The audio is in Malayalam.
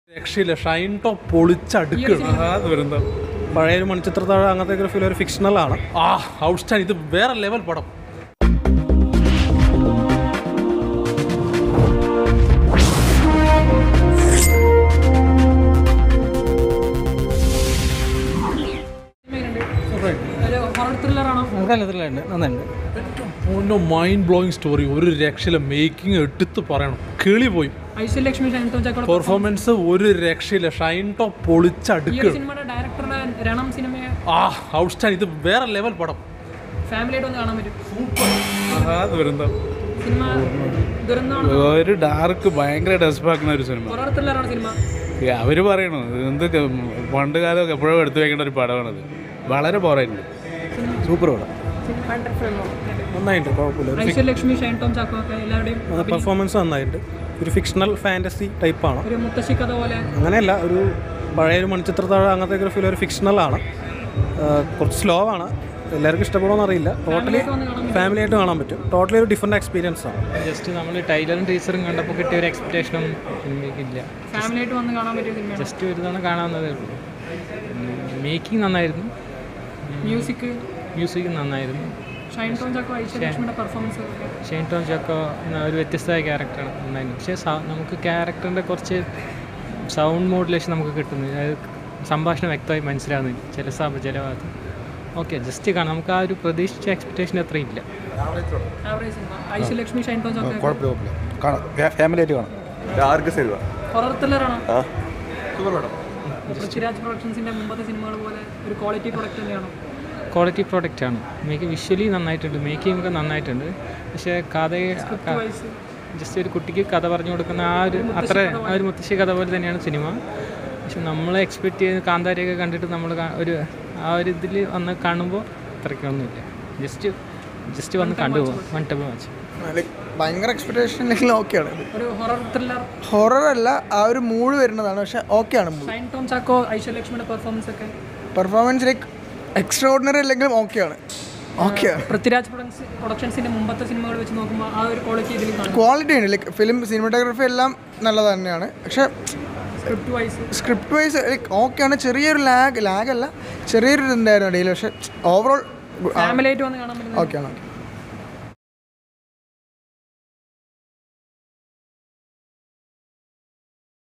രക്ഷയില്ല ഷൈൻ ടോപ്പ് പൊളിച്ചടുക്കണം ദുരന്തം പഴയ ഒരു മണിച്ചിത്രത്താഴ് അങ്ങനത്തെ ഒരു ഫിലിം ഒരു ഫിക്ഷണലാണ് ആ ഔട്ട്സ്റ്റാൻഡ് ഇത് വേറെ ലെവൽ പടം ഒരു ഹൊറർ ത്രില്ലറാണോ നല്ലതിലുണ്ട് നന്നുണ്ട് ഓൻ്റെ മൈൻഡ് ബ്ലോയിങ് സ്റ്റോറി ഒരു രക്ഷയില്ല മേക്കിംഗ് എടുത്ത് പറയണം കിളി പോയി ഐശ്വര്യലക്ഷ്മി ഷൈൻടോം ചാക്കോടെ പെർഫോമൻസ് ഒരു രക്ഷയില്ല ഷൈൻ ടോപ്പ് ഈ ഒരു പൊളിച്ചടുക്കണം സിനിമയുടെ ഡയറക്ടറുടെ രണം സിനിമയെ ആ ഔട്ട്സ്റ്റാൻഡ് ഇത് വേറെ ലെവൽ പടം ഫാമിലിയായിട്ട് ഒന്ന് കാണാൻ പറ്റും ആ ദുരന്തം സിനിമ ദുരന്തമാണ് ഒരു ഡാർക്ക് ഭയങ്കര ഡെസ്പാക്കുന്ന ഒരു സിനിമ ഹൊറർ ത്രില്ലറാണ് സിനിമ അവർ പറയണു എന്ത് ക- പണ്ട് കാലമൊക്കെ എപ്പോഴും എടുത്തു വെക്കേണ്ട ഒരു പടമാണത് വളരെ ബോറായിട്ടുണ്ട് സൂപ്പർ പടം നന്നായിട്ട് കുഴപ്പമില്ല ഒരു ഐശ്വര്യലക്ഷ്മി ഷൈൻടോം ചാക്കോ ഒക്കെ എല്ലാവരുടെയും പെർഫോമൻസ് നന്നായിട്ട് ഒരു ഫിക്ഷണൽ ഫാൻറ്റസി ടൈപ്പാണ് ഒരു മുത്തശ്ശി കഥ പോലെ അങ്ങനെയല്ല ഒരു പഴയ ഒരു മണിച്ചിത്രത്താഴ് അങ്ങനത്തെ ഒരു ഫിലിം ഒരു ഫിക്ഷണലാണ് കുറച്ച് സ്ലോ ആണ് എല്ലാവർക്കും ഇഷ്ടപ്പെടുമെന്ന് അറിയില്ല ടോട്ടലി ഫാമിലി ആയിട്ട് കാണാൻ പറ്റും ടോട്ടലി ഒരു ഡിഫറെൻറ്റ് എക്സ്പീരിയൻസ് ആണ് ജസ്റ്റ് നമ്മൾ ടൈലറും ടീച്ചറും കണ്ടപ്പോൾ കിട്ടിയ ഒരു എക്സ്പെക്ടേഷനും സിനിമയ്ക്കില്ല ഫാമിലിയായിട്ട് വന്ന് കാണാൻ പറ്റിയ സിനിമയാണ് ജസ്റ്റ് ഒരു തവണ കാണാവുന്നതേ ഉള്ളൂ മേക്കിംഗ് നന്നായിരുന്നു മ്യൂസിക് മ്യൂസിക് നന്നായിരുന്നു ഷൈൻടോം ചാക്കോ ഐശ്വര്യലക്ഷ്മിയുടെ പെർഫോമൻസ് ഷെയ്ൻ ടോം ചാക്കോ എന്ന ഒരു വ്യത്യസ്തമായ ക്യാരക്ടറാണ് നന്നായിരുന്നു പക്ഷേ സ- നമുക്ക് ക്യാരക്ടറിൻ്റെ കുറച്ച് സൗണ്ട് മോഡുലേഷൻ നമുക്ക് കിട്ടുന്നു അതായത് സംഭാഷണം വ്യക്തമായി മനസ്സിലാവുന്നില്ല ചില സഭ ചില ഭാഗത്ത് ഓക്കെ ജസ്റ്റ് കാണാം നമുക്ക് ആ ഒരു പ്രതീക്ഷിച്ച എക്സ്പെക്ടേഷൻ അത്രയും ഇല്ല ആവറേജ് സിനിമ ഐശ്വര്യലക്ഷ്മി ഷൈൻടോം ചാക്കോ കുഴപ്പമില്ല കാണാം ഫാമിലി ആയിട്ട് കാണാം ഡാർക്ക് സിനിമ ഹൊറർ ത്രില്ലറാണോ പൃഥ്വിരാജ് പ്രൊഡക്ഷൻസിന്റെ മുമ്പത്തെ സിനിമകൾ പോലെ ഒരു ക്വാളിറ്റി പ്രൊഡക്റ്റ് തന്നെയാണോ ക്വാളിറ്റി പ്രോഡക്റ്റ് ആണ് മേക്ക് വിഷ്വലി നന്നായിട്ടുണ്ട് മേക്കിംഗ് ഒക്കെ നന്നായിട്ടുണ്ട് പക്ഷേ കഥ ജസ്റ്റ് ഒരു കുട്ടിക്ക് കഥ പറഞ്ഞു കൊടുക്കുന്ന ആ ഒരു അത്ര ആ ഒരു മുത്തശ്ശി കഥ പോലെ തന്നെയാണ് സിനിമ പക്ഷെ നമ്മൾ എക്സ്പെക്റ്റ് ചെയ്യുന്ന കാന്താരിയൊക്കെ കണ്ടിട്ട് നമ്മൾ ഒരു ആ ഒരു ഇതിൽ വന്ന് കാണുമ്പോൾ അത്രയ്ക്കൊന്നുമില്ല ജസ്റ്റ് ജസ്റ്റ് വന്ന് കണ്ടുപോകും വൺ ടൈം വാച്ച് ലൈക്ക് ഭയങ്കര എക്സ്പെക്ടേഷൻ ഇല്ലെങ്കിൽ ഓക്കെയാണ് ഒരു ഹൊറർ ത്രില്ലർ ഹൊറർ അല്ല ആ ഒരു മൂഡ് വരുന്നതാണ് പക്ഷെ ഓക്കെയാണ് മൂഡ് ഷൈൻ ടോം ചാക്കോ ഐശ്വര്യലക്ഷ്മിയുടെ പെർഫോമൻസ് ഒക്കെ പെർഫോമൻസ് ലൈക്ക് എക്സ്ട്രാ ഓർഡിനറി അല്ലെങ്കിലും ഓക്കെയാണ് ഓക്കെയാണ് പൃഥ്വിരാജ് പ്രൊഡക്ട്സ് പ്രൊഡക്ഷൻസിന്റെ മുമ്പത്തെ സിനിമകൾ വെച്ച് നോക്കുമ്പോൾ ആ ഒരു ക്വാളിറ്റി ഇതിൽ കാണും ക്വാളിറ്റി ഉണ്ട് ലൈക്ക് ഫിലിം സിനിമാറ്റോഗ്രഫി എല്ലാം നല്ലത് തന്നെയാണ് പക്ഷേ script wise script wise like ഓക്കെയാണ് ചെറിയൊരു ലാഗ് ലാഗ് അല്ല ചെറിയൊരു ഇതുണ്ടായിരുന്നു ഇടയിൽ പക്ഷേ ഓവറോൾ ഫാമിലി ആയിട്ട് വന്ന് കാണാൻ പറ്റുന്ന ഓക്കെയാണ് ഓക്കെ